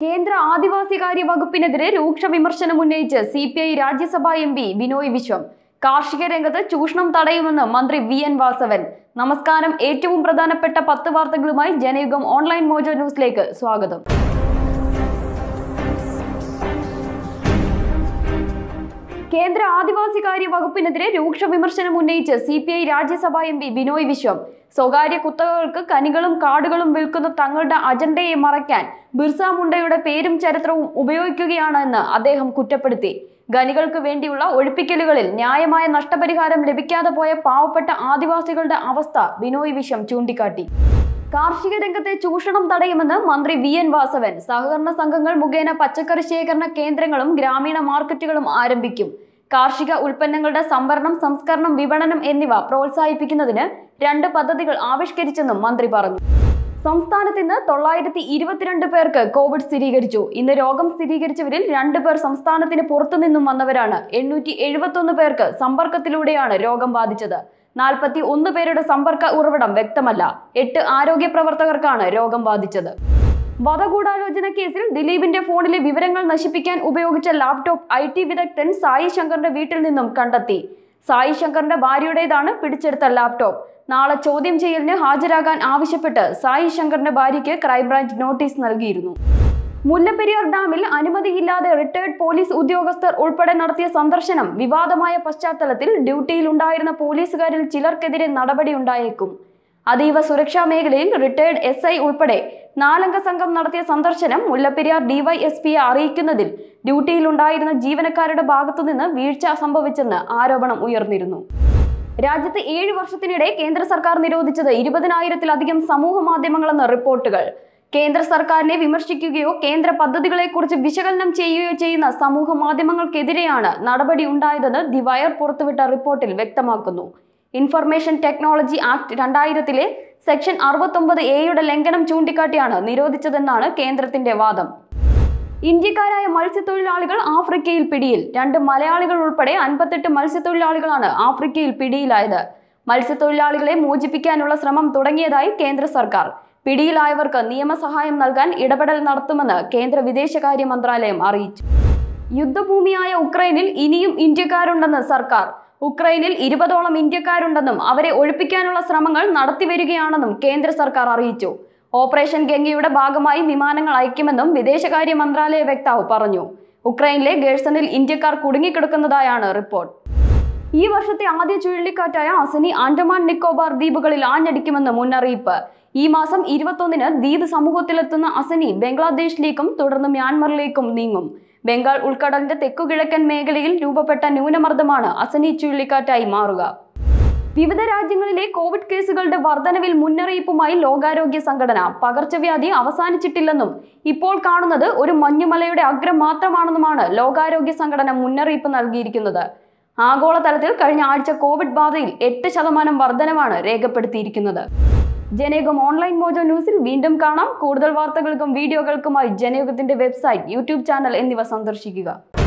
കേന്ദ്ര ആദിവാസികാര്യ വകുപ്പിനെതിരെ രൂക്ഷ വിമർശനം ഉന്നയിച്ച് C P I Rajya Sabha M P Binoy Viswam കാർഷിക രംഗത്ത് ചൂഷണം തടയുമെന്ന് മന്ത്രി വി എൻ വാസവൻ നമസ്കാരം ഏറ്റവും പ്രധാനപ്പെട്ട പത്ത് വാർത്തകളുമായി ജനയുഗം ഓൺലൈൻ മോജോ ന്യൂസിലേക്ക് സ്വാഗതം കേന്ദ്ര ആദിവാസികാര്യ വകുപ്പിനെതിരെ രൂക്ഷ വിമർശനം ഉന്നയിച്ച് C P I Rajya Sabha M P Binoy Viswam സ്വകാര്യ കുത്തകകൾക്ക് കനികളും കാടുകളും വിൽക്കുന്ന തങ്ങളുടെ അജണ്ടയെ മറയ്ക്കാൻ ബിർസ മുണ്ടയുടെ പേരും ചരിത്രവും ഉപയോഗിക്കുകയാണെന്ന് അദ്ദേഹം കുറ്റപ്പെടുത്തി ഖനികൾക്ക് വേണ്ടിയുള്ള ഒഴിപ്പിക്കലുകളിൽ ന്യായമായ നഷ്ടപരിഹാരം ലഭിക്കാതെ പോയ പാവപ്പെട്ട ആദിവാസികളുടെ അവസ്ഥ ബിനോയ് വിശ്വം ചൂണ്ടിക്കാട്ടി കാർഷിക രംഗത്തെ ചൂഷണം തടയുമെന്ന് മന്ത്രി വി എൻ വാസവൻ സഹകരണ സംഘങ്ങൾ മുഖേന പച്ചക്കറി ശേഖരണ കേന്ദ്രങ്ങളും ഗ്രാമീണ മാർക്കറ്റുകളും ആരംഭിക്കും കാർഷിക ഉൽപ്പന്നങ്ങളുടെ സംഭരണം സംസ്കരണം വിപണനം എന്നിവ പ്രോത്സാഹിപ്പിക്കുന്നതിന് രണ്ട് പദ്ധതികൾ ആവിഷ്കരിച്ചെന്നും മന്ത്രി പറഞ്ഞു സംസ്ഥാനത്ത് ഇന്ന് തൊള്ളായിരത്തി ഇരുപത്തിരണ്ട് പേർക്ക് കോവിഡ് സ്ഥിരീകരിച്ചു ഇന്ന് രോഗം സ്ഥിരീകരിച്ചവരിൽ രണ്ട് പേർ സംസ്ഥാനത്തിന് പുറത്തുനിന്നും വന്നവരാണ് എണ്ണൂറ്റി എഴുപത്തൊന്ന് പേർക്ക് സമ്പർക്കത്തിലൂടെയാണ് രോഗം ബാധിച്ചത് നാൽപ്പത്തി ഒന്ന് പേരുടെ സമ്പർക്ക ഉറവിടം വ്യക്തമല്ല എട്ട് ആരോഗ്യ പ്രവർത്തകർക്കാണ് രോഗം ബാധിച്ചത് വധഗൂഢാലോചന കേസിൽ ദിലീപിന്റെ ഫോണിലെ വിവരങ്ങൾ നശിപ്പിക്കാൻ ഉപയോഗിച്ച ലാപ്ടോപ്പ് ഐ ടി വിദഗ്ധൻ സായി ശങ്കറിന്റെ വീട്ടിൽ നിന്നും കണ്ടെത്തി സായി ശങ്കറിന്റെ ഭാര്യയുടേതാണ് പിടിച്ചെടുത്ത ലാപ്ടോപ്പ് നാളെ ചോദ്യം ചെയ്യലിന് ഹാജരാകാൻ ആവശ്യപ്പെട്ട് സായി ശങ്കറിന്റെ ഭാര്യയ്ക്ക് ക്രൈംബ്രാഞ്ച് നോട്ടീസ് നൽകിയിരുന്നു മുല്ലപ്പെരിയാർ ഡാമിൽ അനുമതിയില്ലാതെ റിട്ടയർഡ് പോലീസ് ഉദ്യോഗസ്ഥർ ഉൾപ്പെടെ നടത്തിയ സന്ദർശനം വിവാദമായ പശ്ചാത്തലത്തിൽ ഡ്യൂട്ടിയിലുണ്ടായിരുന്ന പോലീസുകാരിൽ ചിലർക്കെതിരെ നടപടിയുണ്ടായേക്കും അതീവ സുരക്ഷാ മേഖലയിൽ റിട്ടയർഡ് എസ് ഐ ഉൾപ്പെടെ നാലംഗ സംഘം നടത്തിയ സന്ദർശനം മുല്ലപ്പെരിയാർ ഡിവൈഎസ്പിയെ അറിയിക്കുന്നതിൽ ഡ്യൂട്ടിയിലുണ്ടായിരുന്ന ജീവനക്കാരുടെ ഭാഗത്തുനിന്ന് വീഴ്ച സംഭവിച്ചെന്ന് ആരോപണം ഉയർന്നിരുന്നു രാജ്യത്ത് ഏഴ് വർഷത്തിനിടെ കേന്ദ്ര സർക്കാർ നിരോധിച്ചത് ഇരുപതിനായിരത്തിലധികം സമൂഹ മാധ്യമങ്ങളെന്ന റിപ്പോർട്ടുകൾ കേന്ദ്ര സർക്കാരിനെ വിമർശിക്കുകയോ കേന്ദ്ര പദ്ധതികളെക്കുറിച്ച് വിശകലനം ചെയ്യുകയോ ചെയ്യുന്ന സമൂഹ മാധ്യമങ്ങൾക്കെതിരെയാണ് നടപടി ഉണ്ടായതെന്ന് ദി വയർ പുറത്തുവിട്ട റിപ്പോർട്ടിൽ വ്യക്തമാക്കുന്നു ഇൻഫർമേഷൻ ടെക്നോളജി ആക്ട് രണ്ടായിരത്തിലെ സെക്ഷൻ അറുപത്തൊമ്പത് എയുടെ ലംഘനം ചൂണ്ടിക്കാട്ടിയാണ് നിരോധിച്ചതെന്നാണ് കേന്ദ്രത്തിന്റെ വാദം ഇന്ത്യക്കാരായ മത്സ്യത്തൊഴിലാളികൾ ആഫ്രിക്കയിൽ പിടിയിൽ രണ്ട് മലയാളികൾ ഉൾപ്പെടെ അൻപത്തെട്ട് മത്സ്യത്തൊഴിലാളികളാണ് ആഫ്രിക്കയിൽ പിടിയിലായത് മത്സ്യത്തൊഴിലാളികളെ മോചിപ്പിക്കാനുള്ള ശ്രമം തുടങ്ങിയതായി കേന്ദ്ര സർക്കാർ പിടിയിലായവർക്ക് നിയമസഹായം നൽകാൻ ഇടപെടൽ നടത്തുമെന്ന് കേന്ദ്ര വിദേശകാര്യ മന്ത്രാലയം അറിയിച്ചു യുദ്ധഭൂമിയായ ഉക്രൈനിൽ ഇനിയും ഇന്ത്യക്കാരുണ്ടെന്ന് സർക്കാർ ഉക്രൈനിൽ ഇരുപതോളം ഇന്ത്യക്കാരുണ്ടെന്നും അവരെ ഒഴിപ്പിക്കാനുള്ള ശ്രമങ്ങൾ നടത്തിവരികയാണെന്നും കേന്ദ്ര സർക്കാർ അറിയിച്ചു ഓപ്പറേഷൻ ഗംഗയുടെ ഭാഗമായി വിമാനങ്ങൾ അയക്കുമെന്നും വിദേശകാര്യ മന്ത്രാലയ വക്താവ് പറഞ്ഞു ഉക്രൈനിലെ ഗേഴ്സണിൽ ഇന്ത്യക്കാർ കുടുങ്ങിക്കിടക്കുന്നതായാണ് റിപ്പോർട്ട് ഈ വർഷത്തെ ആദ്യ ചുഴലിക്കാറ്റായ അസനി ആൻഡമാൻ നിക്കോബാർ ദ്വീപുകളിൽ ആഞ്ഞടിക്കുമെന്ന് മുന്നറിയിപ്പ് ഈ മാസം ഇരുപത്തൊന്നിന് ദ്വീപ് സമൂഹത്തിലെത്തുന്ന അസനി ബംഗ്ലാദേശിലേക്കും തുടർന്ന് മ്യാൻമറിലേക്കും നീങ്ങും ബംഗാൾ ഉൾക്കടലിന്റെ തെക്കുകിഴക്കൻ മേഖലയിൽ രൂപപ്പെട്ട ന്യൂനമർദ്ദമാണ് അസനി ചുഴലിക്കാറ്റായി മാറുക വിവിധ രാജ്യങ്ങളിലെ കോവിഡ് കേസുകളുടെ വർധനവിൽ മുന്നറിയിപ്പുമായി ലോകാരോഗ്യ സംഘടന പകർച്ചവ്യാധി അവസാനിച്ചിട്ടില്ലെന്നും ഇപ്പോൾ കാണുന്നത് ഒരു മഞ്ഞുമലയുടെ അഗ്രം മാത്രമാണെന്നുമാണ് ലോകാരോഗ്യ സംഘടന മുന്നറിയിപ്പ് നൽകിയിരിക്കുന്നത് ആഗോളതലത്തിൽ കഴിഞ്ഞ ആഴ്ച കോവിഡ് ബാധയിൽ എട്ട് ശതമാനം വർധനവാണ് രേഖപ്പെടുത്തിയിരിക്കുന്നത് ജനയുഗം ഓൺലൈൻ മോജോ ന്യൂസിൽ വീണ്ടും കാണാം കൂടുതൽ വാർത്തകൾക്കും വീഡിയോകൾക്കുമായി ജനയുഗത്തിന്റെ വെബ്സൈറ്റ് യൂട്യൂബ് ചാനൽ എന്നിവ സന്ദർശിക്കുക